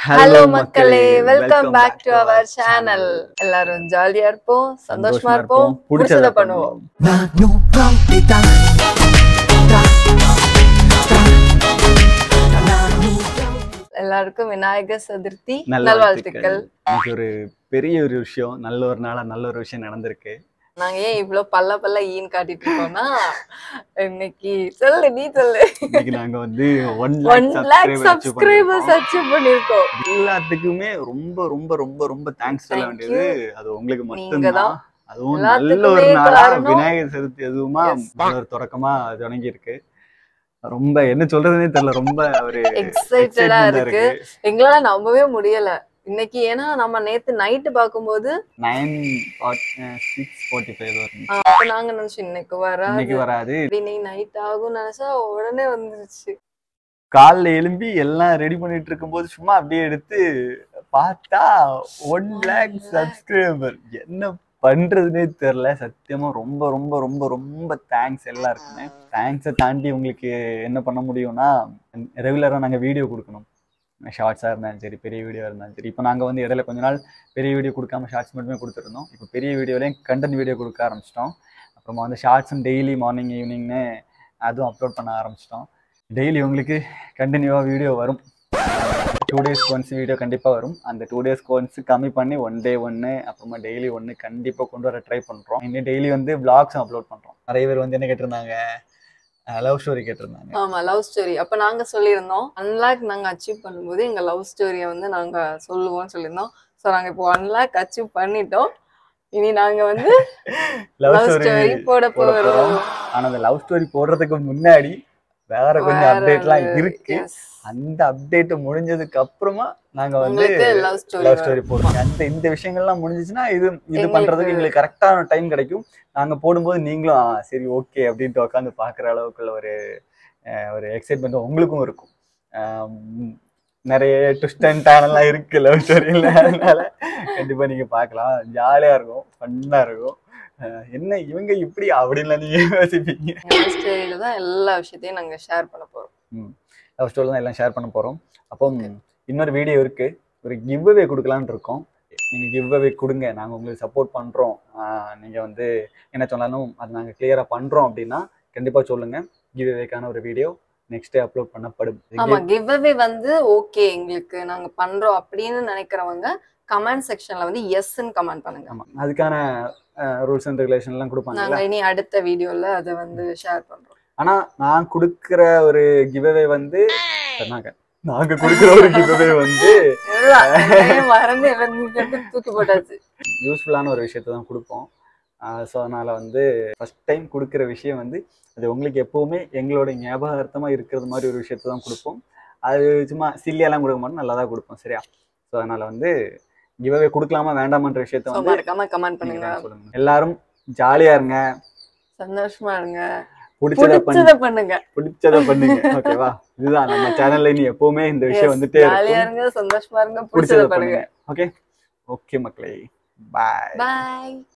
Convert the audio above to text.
Hello மக்களே welcome back to our channel எல்லாரும் ஜாலியா இருப்போம் சந்தோஷமா இருப்போம் பிடிச்சத பண்ணுவோம் 나누 런디다 எல்லாருக்கும் விநாயகர் சதுர்த்தி நல்ல நல்வாழ்த்துக்கள் இன்னைக்கு ஒரு பெரிய ஒரு விஷயம் நல்ல ஒரு நாளா நல்ல ஒரு விஷயம் நடந்திருக்கு நாங்க ஏன் இவ்ளோ பல்ல பல்ல ஈன்னு காட்டிட்டு இருக்கோம்னா இன்னைக்கு சொல்லு நீ சொல்லு இன்னைக்கு நாங்க வந்து one one lakh subscribers achieve பண்ணிருக்கோம் எல்லாத்துக்குமே ரொம்ப ரொம்ப ரொம்ப ரொம்ப தேங்க்ஸ் சொல்ல Thank வேண்டியது அது உங்களுக்கு நீங்க மட்டும்தான் தான். அதுவும் எல்லாத்துக்குமே நல்ல ஒரு நாளா காரணம். விநாயகர் சதுர்த்தி அதுவுமா Yes. நல்ல ஒரு தொடக்கமா தொடங்கி இருக்கு ரொம்ப என்ன சொல்றதுனே தெரியல ரொம்ப ஒரு எக்ஸைட்டடா excitement-ஆ இருக்கு எங்களால நம்பவே முடியல இன்னைக்கு ஏன்னா நம்ம நேத்து நைட்டு பார்க்கும்போது நைன் சிக்ஸ் ஃபார்ட்டி ஃபைவ் வரும் ஆ, அப்ப நாங்க நினைச்சோம் இன்னைக்கு வராது இன்னைக்கு வராது இன்னைக்கு நைட் ஆகும் நினைச்சா உடனே வந்துருச்சு காலைல எழும்பி எல்லாம் ரெடி பண்ணிட்டு இருக்கும்போது சும்மா அப்படியே எடுத்து பார்த்தா ஒன் லேக் சப்ஸ்கிரைபர் என்ன பண்றதுனே தெரியல சத்தியமா ரொம்ப ரொம்ப ரொம்ப ரொம்ப தேங்க்ஸ் எல்லாருக்குமே தேங்க்ஸை தாண்டி உங்களுக்கு என்ன பண்ண முடியும்னா ரெகுலரா நாங்க வீடியோ கொடுக்கணும் ஷார்ட்ஸாக இருந்தாலும் சரி பெரிய வீடியோ இருந்தாலும் சரி இப்போ நாங்கள் வந்து இடையில கொஞ்ச நாள் பெரிய வீடியோ கொடுக்காம ஷார்ட்ஸ் மட்டுமே கொடுத்துருந்தோம் இப்போ பெரிய வீடியோலையும் கண்டென்ட் வீடியோ கொடுக்க ஆரம்பிச்சிட்டோம் அப்புறமா வந்து ஷார்ட்ஸும் டெய்லி மார்னிங் ஈவினிங்னு அதுவும் அப்லோட் பண்ண ஆரம்பிச்சிட்டோம் டெய்லி உங்களுக்கு கண்டினியூவாக வீடியோ வரும் டூ டேஸ் ஒன்ஸ் வீடியோ கண்டிப்பாக வரும் அந்த டூ டேஸ் ஒன்ஸ் கம்மி பண்ணி ஒன் டே ஒன்று அப்புறமா டெய்லி ஒன்று கண்டிப்பாக கொண்டு வர ட்ரை பண்ணுறோம் இன்னும் டெய்லி வந்து vlogs அப்லோட் பண்ணுறோம் நிறைய பேர் வந்து என்ன கேட்டிருந்தாங்க லவ் ஸ்டோரி கேட்டிருந்தாங்க ஆமா லவ் ஸ்டோரி அப்ப நாங்க சொல்லியிருந்தோம் ஒன் லேக் நாங்க அச்சீவ் பண்ணும்போது எங்க லவ் ஸ்டோரியை வந்து நாங்க சொல்லுவோம்னு சொல்லியிருந்தோம் ஸோ நாங்க இப்போ ஒன் லேக் அச்சீவ் பண்ணிட்டோம் இனி நாங்க வந்து லவ் லவ் ஸ்டோரி ஸ்டோரி போட போட போறோம் போறோம். ஆனால் அந்த லவ் ஸ்டோரி போடுறதுக்கு முன்னாடி வேற கொஞ்சம் அப்டேட்லாம் இருக்கு Yes. அந்த அப்டேட் முடிஞ்சதுக்கு அப்புறமா நாங்க வந்து உங்களுக்கு லவ் ஸ்டோரி லவ் ஸ்டோரி போடுவோம் அந்த இந்த விஷயங்கள்லாம் முடிஞ்சிச்சுன்னா இது இது எங்களுக்கு- பண்றதுக்கு எங்களுக்கு கரெக்டான டைம் கிடைக்கும் நாங்க போடும்போது நீங்களும் ஆ, சரி ஓகே அப்படின்ட்டு உட்காந்து பாக்குற அளவுக்குள்ள ஒரு அஹ், ஒரு எக்ஸைட்மெண்ட் உங்களுக்கும் இருக்கும் ஆம், நிறைய ட்விஸ்ட் அண்ட் டேனெல்லாம் இருக்கு லவ் ஸ்டோரியில் அதனால கண்டிப்பா நீங்க பார்க்கலாம் ஜாலியா இருக்கும் ஃபன்னா இருக்கும் அஹ், என்ன இவங்க இப்படி அப்படின்லாம் நீங்க யோசிப்பீங்க லவ் ஸ்டோரியில தான் எல்லா விஷயத்தையும் நாங்க ஷேர் பண்ண போறோம் லவ் ஸ்டோரி தான் எல்லாம் ஷேர் பண்ண போறோம் அப்போ இன்னொரு வீடியோ இருக்கு ஒரு கிவ் அவே கொடுக்கலான்னு இருக்கோம் நீங்க கிவ் அவே கொடுங்க நாங்க உங்களுக்கு சப்போர்ட் பண்றோம் ஆஹ் நீங்க வந்து என்ன சொன்னாலும் அது நாங்க கிளியரா பண்றோம் அப்படின்னா கண்டிப்பா சொல்லுங்க கிவ் அவேக்கான ஒரு வீடியோ நெக்ஸ்ட் டே அப்லோட் பண்ணப்படும் ஆமா கிவ் அவே வந்து ஓகே எங்களுக்கு நாங்க பண்றோம் அப்படின்னு நினைக்கிறவங்க கமெண்ட் செக்ஷன்ல வந்து எஸ்ன்னு கமெண்ட் பண்ணுங்க ஆமா அதுக்கான ரூல்ஸ் அண்ட் ரெகுலேஷன் எல்லாம் கொடுப்பாங்க நாங்க இனி அடுத்த வீடியோல அதை வந்து ஷேர் பண்றோம் ஆனா நான் கொடுக்குற ஒரு கிவ் அவே வந்து சொன்னாங்க நாங்க கொடுக்குற ஒரு கிவ் அவே வந்து எல்லாம் என்னையே மறந்து எல்லாத்தையும் தூக்கி போட்டாச்சு யூஸ்ஃபுல்லான ஒரு விஷயத்தை தான் கொடுப்போம் ஸோ அதனால் வந்து ஃபஸ்ட் டைம் கொடுக்குற விஷயம் வந்து அது உங்களுக்கு எப்போவுமே எங்களோட ஞாபகார்த்தமாக இருக்கிறது மாதிரி ஒரு விஷயத்தை தான் கொடுப்போம் அது சும்மா சில்லியெல்லாம் கொடுக்க மாட்டோம் நல்லா தான் கொடுப்போம் சரியா ஸோ அதனால் வந்து கிவ்அவே கொடுக்கலாமா வேண்டாமன்ற விஷயத்த So, வந்து மறக்காம கமெண்ட் நீங்க பண்ணுங்க தான் சொல்லுங்க எல்லாரும் ஜாலியாக இருங்க சந்தோஷமா இருங்க பிடிச்சத பண்ணி பிடிச்சத பண்ணுங்க பிடிச்சத பண்ணுங்க ஓகேவா இதுதான் நம்ம சேனல்ல இனி எப்பவுமே இந்த விஷயம் வந்துட்டே ஜாலியா இருக்கும் இருங்க சந்தோஷமா இருங்க பிடிச்சத பிடிச்சத பண்ணுங்க பண்ணுங்க ஓகே ஓகே மக்களே பாய் பாய்